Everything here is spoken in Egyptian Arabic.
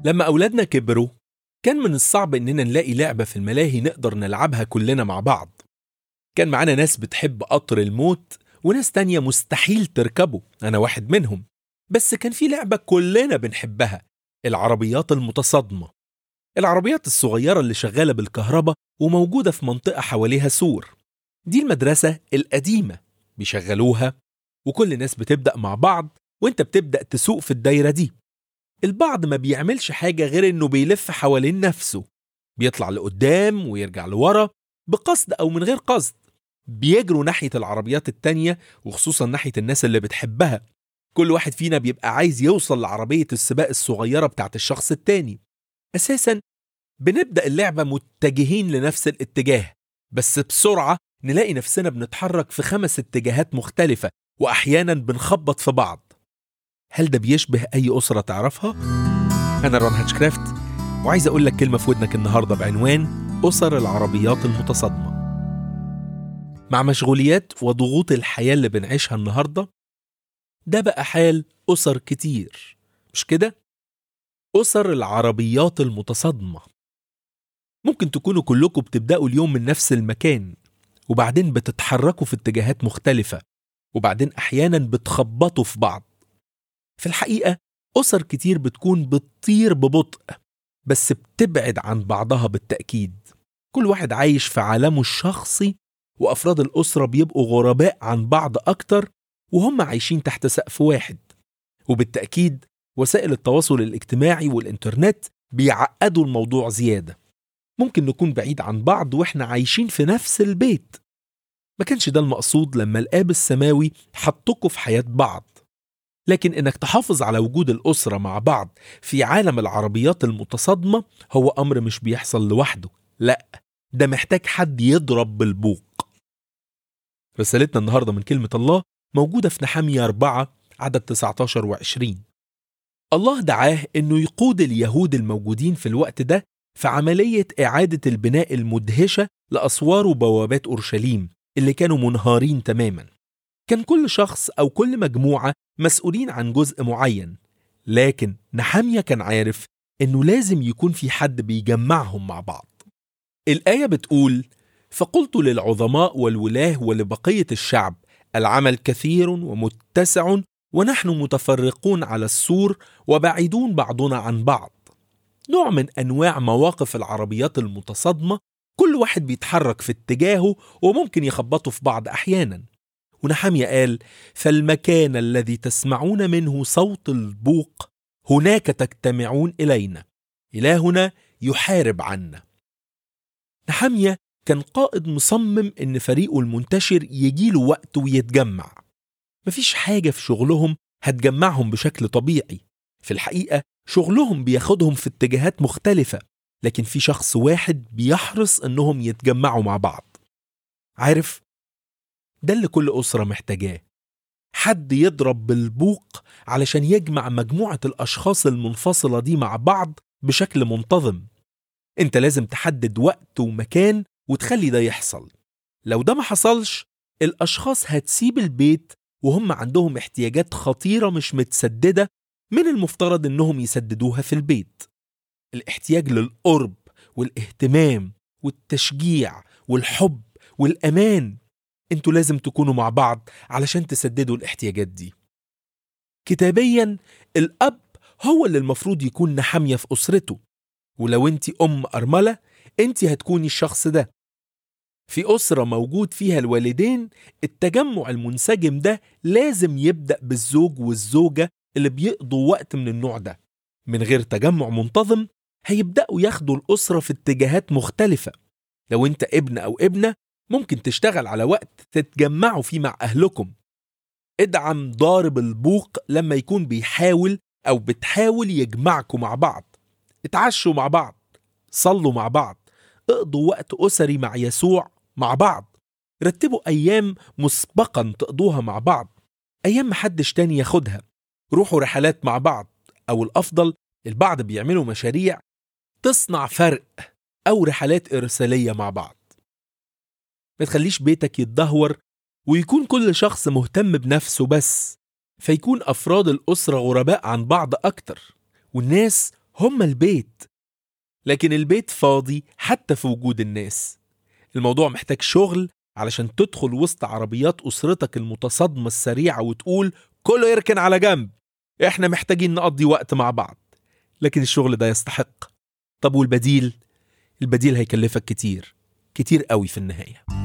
لما أولادنا كبروا كان من الصعب إننا نلاقي لعبة في الملاهي نقدر نلعبها كلنا مع بعض كان معانا ناس بتحب قطر الموت وناس تانية مستحيل تركبه أنا واحد منهم بس كان في لعبة كلنا بنحبها العربيات المتصادمة العربيات الصغيرة اللي شغالة بالكهرباء وموجودة في منطقة حواليها سور دي المدرسة القديمة بيشغلوها وكل الناس بتبدأ مع بعض وانت بتبدأ تسوق في الدايرة دي البعض ما بيعملش حاجة غير انه بيلف حوالين نفسه بيطلع لقدام ويرجع لورا بقصد او من غير قصد بيجروا ناحية العربيات التانية وخصوصا ناحية الناس اللي بتحبها كل واحد فينا بيبقى عايز يوصل لعربية السباق الصغيرة بتاعت الشخص التاني أساسا بنبدأ اللعبة متجهين لنفس الاتجاه بس بسرعة نلاقي نفسنا بنتحرك في خمس اتجاهات مختلفة وأحيانا بنخبط في بعض هل ده بيشبه أي أسرة تعرفها؟ أنا رون هاتشكرافت وعايز أقول لك كلمة في ودنك النهاردة بعنوان أسر العربيات المتصادمة مع مشغوليات وضغوط الحياة اللي بنعيشها النهاردة ده بقى حال أسر كتير مش كده؟ أسر العربيات المتصادمة ممكن تكونوا كلكم بتبدأوا اليوم من نفس المكان وبعدين بتتحركوا في اتجاهات مختلفة وبعدين أحيانا بتخبطوا في بعض في الحقيقة أسر كتير بتكون بتطير ببطء بس بتبعد عن بعضها بالتأكيد كل واحد عايش في عالمه الشخصي وأفراد الأسرة بيبقوا غرباء عن بعض أكتر وهم عايشين تحت سقف واحد وبالتأكيد وسائل التواصل الاجتماعي والإنترنت بيعقدوا الموضوع زيادة ممكن نكون بعيد عن بعض وإحنا عايشين في نفس البيت ما كانش ده المقصود لما الآب السماوي حطكوا في حياة بعض لكن إنك تحافظ على وجود الأسرة مع بعض في عالم العربيات المتصادمة هو أمر مش بيحصل لوحده لا ده محتاج حد يضرب بالبوق رسالتنا النهاردة من كلمة الله موجودة في نحمية 4 عدد 19 و 20 الله دعاه انه يقود اليهود الموجودين في الوقت ده في عملية إعادة البناء المدهشة لأسوار وبوابات أورشليم اللي كانوا منهارين تماما كان كل شخص أو كل مجموعة مسؤولين عن جزء معين لكن نحمية كان عارف إنه لازم يكون في حد بيجمعهم مع بعض الآية بتقول فقلت للعظماء والولاه ولبقية الشعب العمل كثير ومتسع ونحن متفرقون على السور وبعيدون بعضنا عن بعض نوع من انواع مواقف العربيات المتصادمه كل واحد بيتحرك في اتجاهه وممكن يخبطوا في بعض احيانا ونحمية قال فالمكان الذي تسمعون منه صوت البوق هناك تجتمعون الينا الهنا يحارب عنا نحمية كان قائد مصمم ان فريقه المنتشر يجيله وقت ويتجمع مفيش حاجة في شغلهم هتجمعهم بشكل طبيعي في الحقيقة شغلهم بياخدهم في اتجاهات مختلفة لكن في شخص واحد بيحرص انهم يتجمعوا مع بعض عارف ده اللي كل أسرة محتاجاه حد يضرب بالبوق علشان يجمع مجموعة الأشخاص المنفصلة دي مع بعض بشكل منتظم انت لازم تحدد وقت ومكان وتخلي ده يحصل لو ده ما حصلش الأشخاص هتسيب البيت وهم عندهم احتياجات خطيرة مش متسددة من المفترض انهم يسددوها في البيت الاحتياج للقرب والاهتمام والتشجيع والحب والامان انتوا لازم تكونوا مع بعض علشان تسددوا الاحتياجات دي كتابيا الاب هو اللي المفروض يكون نحامية في أسرته ولو انت أم أرملة انت هتكوني الشخص ده في أسرة موجود فيها الوالدين التجمع المنسجم ده لازم يبدأ بالزوج والزوجة اللي بيقضوا وقت من النوع ده من غير تجمع منتظم هيبدأوا ياخدوا الأسرة في اتجاهات مختلفة لو انت ابن أو ابنة ممكن تشتغل على وقت تتجمعوا فيه مع أهلكم ادعم ضارب البوق لما يكون بيحاول أو بتحاول يجمعكم مع بعض اتعشوا مع بعض صلوا مع بعض اقضوا وقت أسري مع يسوع مع بعض رتبوا أيام مسبقا تقضوها مع بعض أيام محدش تاني ياخدها روحوا رحلات مع بعض أو الأفضل البعض بيعملوا مشاريع تصنع فرق أو رحلات إرسالية مع بعض ما تخليش بيتك يتدهور ويكون كل شخص مهتم بنفسه بس فيكون أفراد الأسرة غرباء عن بعض أكتر والناس هما البيت لكن البيت فاضي حتى في وجود الناس الموضوع محتاج شغل علشان تدخل وسط عربيات أسرتك المتصادمة السريعة وتقول كله يركن على جنب احنا محتاجين نقضي وقت مع بعض لكن الشغل ده يستحق طب والبديل البديل هيكلفك كتير كتير قوي في النهايه